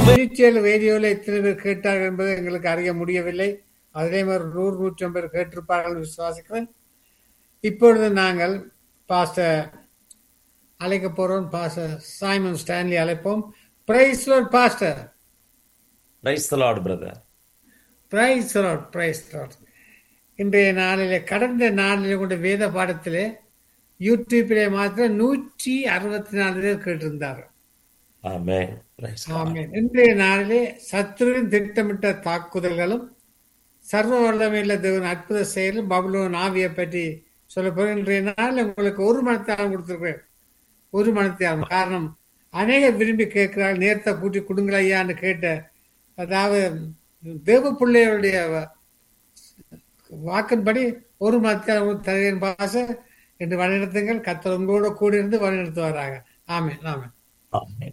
Spiritual ரேடியோல எத்தனை பேர் கேட்டார்கள் என்பதை எங்களுக்கு அறிய முடியவில்லை அதிலே ஒரு நூறு நூற்றி ஐம்பது பேர் கேட்டிருப்பார்கள் என்று விசுவாசிக்கிறேன் இப்பொழுது நாங்கள் பாஸ்டர் அழைக்க போறோம் பாஸ்டர் சைமன் ஸ்டான்லி அழைப்போம் praise pastor praise the lord brother praise lord praise lord இன்றைய நாளிலே கடந்த நாளிலே கூட வேத பாடத்திலே யூடியூப்பிலே மாத்திரம் நூற்றி அறுபத்தி நாலு பேர் கேட்டிருந்தார்கள் ஆமென் பிரைஸ் ஆமென். இன்றைய நாளிலே சத்துருவின் திட்டமிட்ட தாக்குதல்களும் சர்வ வல்லமையுள்ள தேவன் அற்புத செயலும் பபுலோன் ஆவியை பற்றி சொல்ல போறேன் இன்றைய நாள் உங்களுக்கு ஒரு மனத்தியாலம் கொடுத்திருக்கிறேன் ஒரு மனத்தியாலம் காரணம் அநேக விரும்பி கேட்கிறாள் நேரத்தை கூட்டி கொடுங்கள ஐயான்னு கேட்ட அதாவது தேவ பிள்ளைகளுடைய வாக்கின்படி ஒரு மனத்தியாலம் தருகிறேன் பாச என்று வழிநடத்துங்கள் கத்தர் உங்களோட கூட இருந்து வழிநடத்து வராங்க ஆமென் ஆமென் ஆமென்.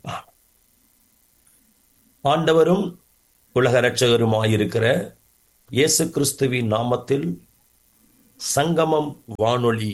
ஆண்டவரும் உலக இரட்சகருமாயிருக்கிற இயேசு கிறிஸ்துவின் நாமத்தில் சங்கமம் வானொலி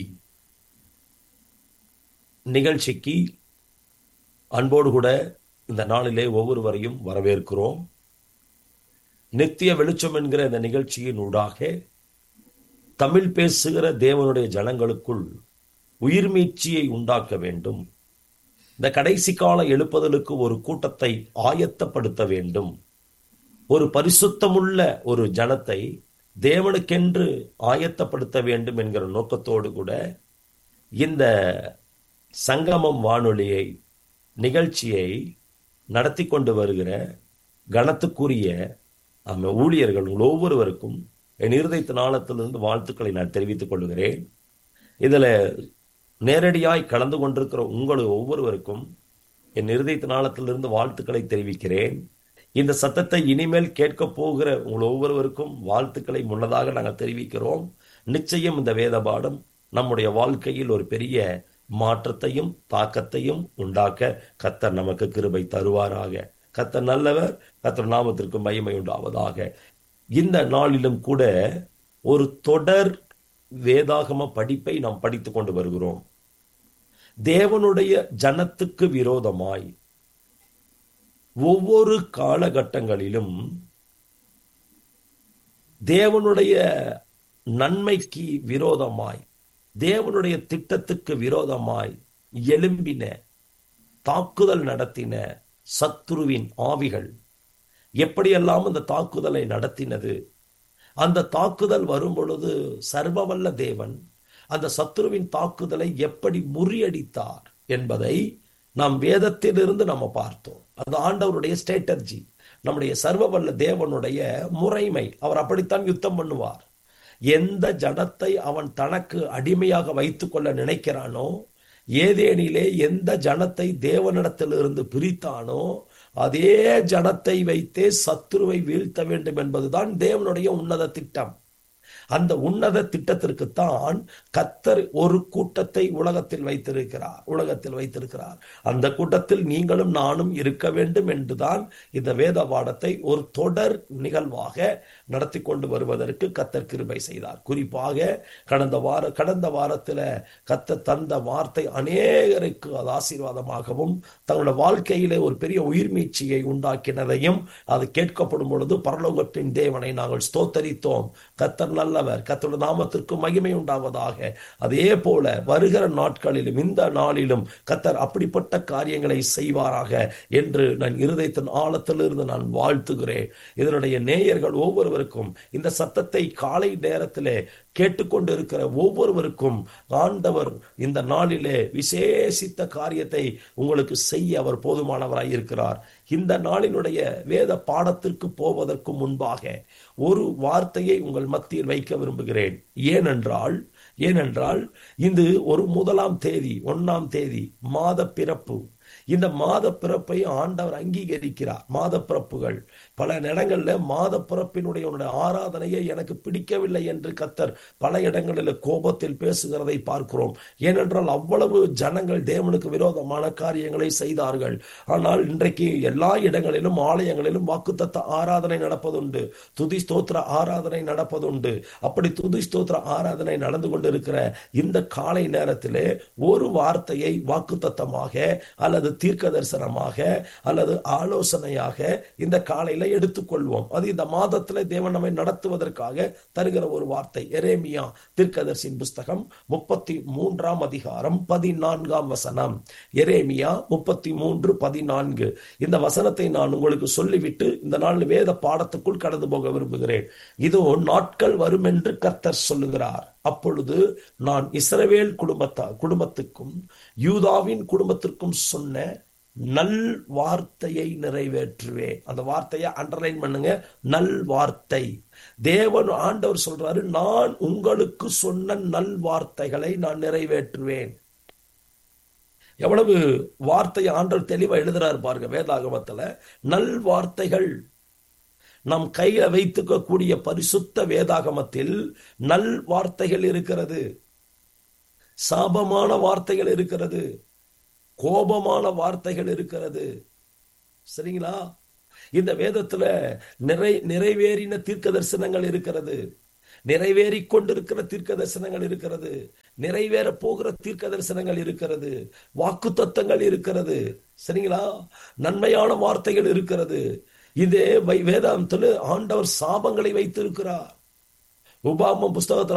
நிகழ்ச்சிக்கு அன்போடு கூட இந்த நாளிலே ஒவ்வொருவரையும் வரவேற்கிறோம் நித்திய வெளிச்சம் என்கிற இந்த நிகழ்ச்சியின் ஊடாக தமிழ் பேசுகிற தேவனுடைய ஜனங்களுக்குள் உயிர்மீட்சியை உண்டாக்க வேண்டும் இந்த கடைசி கால எழுப்புதலுக்கு ஒரு கூட்டத்தை ஆயத்தப்படுத்த வேண்டும் ஒரு பரிசுத்தமுள்ள ஒரு ஜனத்தை தேவனுக்கென்று ஆயத்தப்படுத்த வேண்டும் என்கிற நோக்கத்தோடு கூட இந்த சங்கமம் வானொலியை நிகழ்ச்சியை நடத்தி கொண்டு வருகிற கனத்துக்குரிய ஆமா, ஊழியர்கள் உங்கள் ஒவ்வொருவருக்கும் என் இருதயத்து நாளத்திலிருந்து வாழ்த்துக்களை நான் தெரிவித்துக் கொள்கிறேன் இதுல நேரடியாய் கலந்து கொண்டிருக்கிற உங்கள் ஒவ்வொருவருக்கும் என் இருதயத்து நாளத்திலிருந்து வாழ்த்துக்களை தெரிவிக்கிறேன் இந்த சத்தத்தை இனிமேல் கேட்க போகிற உங்கள் ஒவ்வொருவருக்கும் வாழ்த்துக்களை முன்னதாக நாங்கள் தெரிவிக்கிறோம் நிச்சயம் இந்த வேத பாடம் நம்முடைய வாழ்க்கையில் ஒரு பெரிய மாற்றத்தையும் தாக்கத்தையும் உண்டாக்க கத்தர் நமக்கு கிருபை தருவாராக கத்தர் நல்லவர் கத்தர் நாமத்திற்கு மகிமை உண்டாவதாக இந்த நாளிலும் கூட ஒரு தொடர் வேதாகம படிப்பை நாம் படித்துக் கொண்டு வருகிறோம் தேவனுடைய ஜனத்துக்கு விரோதமாய் ஒவ்வொரு காலகட்டங்களிலும் தேவனுடைய நன்மைக்கு விரோதமாய் தேவனுடைய திட்டத்துக்கு விரோதமாய் எழும்பின தாக்குதல் நடத்தின சத்துருவின் ஆவிகள் எப்படியெல்லாம் அந்த தாக்குதலை நடத்தினது அந்த தாக்குதல் வரும் பொழுது சர்வவல்ல தேவன் அந்த சத்துருவின் தாக்குதலை எப்படி முறியடித்தார் என்பதை நாம் வேதத்திலிருந்து நம்ம பார்த்தோம் அது ஆண்டவருடைய ஸ்ட்ராட்டர்ஜி நம்முடைய சர்வவல்ல தேவனுடைய முறைமை அவர் அப்படித்தான் யுத்தம் பண்ணுவார் எந்த ஜனத்தை அவன் தனக்கு அடிமையாக வைத்துக் கொள்ள நினைக்கிறானோ ஏதேனிலே எந்த ஜனத்தை தேவனிடத்திலிருந்து பிரித்தானோ அதே ஜனத்தை வைத்தே சத்துருவை வீழ்த்த வேண்டும் என்பதுதான் தேவனுடைய உன்னத திட்டம் அந்த உன்னத திட்டத்திற்குத்தான் கத்தர் ஒரு கூட்டத்தை உலகத்தில் வைத்திருக்கிறார் உலகத்தில் வைத்திருக்கிறார் அந்த கூட்டத்தில் நீங்களும் நானும் இருக்க வேண்டும் என்றுதான் இந்த வேத பாடத்தை ஒரு தொடர் நிகழ்வாக நடத்தி கொண்டு வருவதற்கு கத்தர் கிருபை செய்தார் குறிப்பாக கடந்த வார கடந்த வாரத்துல கத்த தந்த வார்த்தை அநேகருக்கு அது ஆசீர்வாதமாகவும் தங்களுடைய வாழ்க்கையிலே ஒரு பெரிய உயிர்மீட்சியை உண்டாக்கினதையும் அது கேட்கப்படும் பொழுது பரலோகத்தின் தேவனை நாங்கள் ஸ்தோத்தரித்தோம் கத்தர் நல்லவர் கத்தருடைய நாமத்திற்கு மகிமை உண்டாவதாக அதே போல வருகிற நாட்களிலும் இந்த நாளிலும் கத்தர் அப்படிப்பட்ட காரியங்களை செய்வாராக என்று நான் இருதயத்தின் ஆழத்திலிருந்து நான் வாழ்த்துகிறேன் இதனுடைய நேயர்கள் ஒவ்வொருவருக்கும் இந்த சத்தத்தை காலை நேரத்திலே கேட்டுக்கொண்டு இருக்கிற ஒவ்வொருவருக்கும் ஆண்டவர் இந்த நாளிலே விசேஷித்த காரியத்தை உங்களுக்கு செய்ய அவர் போதுமானவராய் இருக்கிறார் இந்த நாளினுடைய வேத பாடத்திற்கு போவதற்கு முன்பாக ஒரு வார்த்தையை உங்கள் மத்தியில் வைக்க விரும்புகிறேன் ஏனென்றால் ஏனென்றால் இது ஒரு முதலாம் தேதி ஒன்னாம் தேதி மாத பிறப்பு இந்த மாத பிறப்பை ஆண்டவர் அங்கீகரிக்கிறார் மாத பிறப்புகள் பல இடங்கள்ல மாத பிறப்பினுடைய உன்னுடைய ஆராதனையை எனக்கு பிடிக்கவில்லை என்று கத்தர் பல இடங்களில் கோபத்தில் பேசுகிறதை பார்க்கிறோம் ஏனென்றால் அவ்வளவு ஜனங்கள் தேவனுக்கு விரோதமான காரியங்களை செய்தார்கள் ஆனால் இன்றைக்கு எல்லா இடங்களிலும் ஆலயங்களிலும் வாக்குத்தத்த ஆராதனை நடப்பதுண்டு துதி ஸ்தோத்திர ஆராதனை நடப்பதுண்டு அப்படி துதி ஸ்தோத்திர ஆராதனை நடந்து கொண்டிருக்கிற இந்த காலை நேரத்திலே ஒரு வார்த்தையை வாக்குத்தத்தமாக அல்லது தீர்க்க தரிசனமாக அல்லது ஆலோசனையாக இந்த காலையில எடுத்துக்கொள்வோம் அது இந்த மாதத்துல தேவன் நம்மை நடத்துவதற்காக தருகிற ஒரு வார்த்தை எரேமியா தீர்க்கதரிசியின் புஸ்தகம் முப்பத்தி மூன்றாம் அதிகாரம் பதினான்காம் வசனம் எரேமியா முப்பத்தி மூன்று பதினான்கு இந்த வசனத்தை நான் உங்களுக்கு சொல்லிவிட்டு இந்த நாள் வேத பாடத்துக்குள் கடந்து போக விரும்புகிறேன் இதோ நாட்கள் வரும் என்று கர்த்தர் சொல்லுகிறார் அப்பொழுது நான் இஸ்ரவேல் குடும்பத்தா குடும்பத்துக்கும் யூதாவின் குடும்பத்திற்கும் சொன்ன நல் வார்த்தையை நிறைவேற்றுவேன் அந்த வார்த்தையை அண்டர்லைன் பண்ணுங்க நல் வார்த்தை தேவன் ஆண்டவர் சொல்றாரு நான் உங்களுக்கு சொன்ன நல் வார்த்தைகளை நான் நிறைவேற்றுவேன் எவ்வளவு வார்த்தையை ஆண்டவர் தெளிவா எழுதுறாரு பாருங்க வேதாகமத்துல நல் வார்த்தைகள் நம் கையில வைத்துக்க கூடிய பரிசுத்த வேதாகமத்தில் நல் வார்த்தைகள் இருக்கிறது சாபமான வார்த்தைகள் இருக்கிறது கோபமான வார்த்தைகள் இருக்கிறது சரிங்களா இந்த வேதத்துல நிறை நிறைவேறின தீர்க்க தரிசனங்கள் இருக்கிறது நிறைவேறி கொண்டிருக்கிற தீர்க்க தரிசனங்கள் இருக்கிறது நிறைவேற போகிற தீர்க்க தரிசனங்கள் இருக்கிறது வாக்கு தத்தங்கள் இருக்கிறது சரிங்களா நன்மையான வார்த்தைகள் இருக்கிறது இதே வேதாந்தத்தில் ஆண்டவர் சாபங்களை வைத்திருக்கிறார் உபாம புஸ்தகத்தில்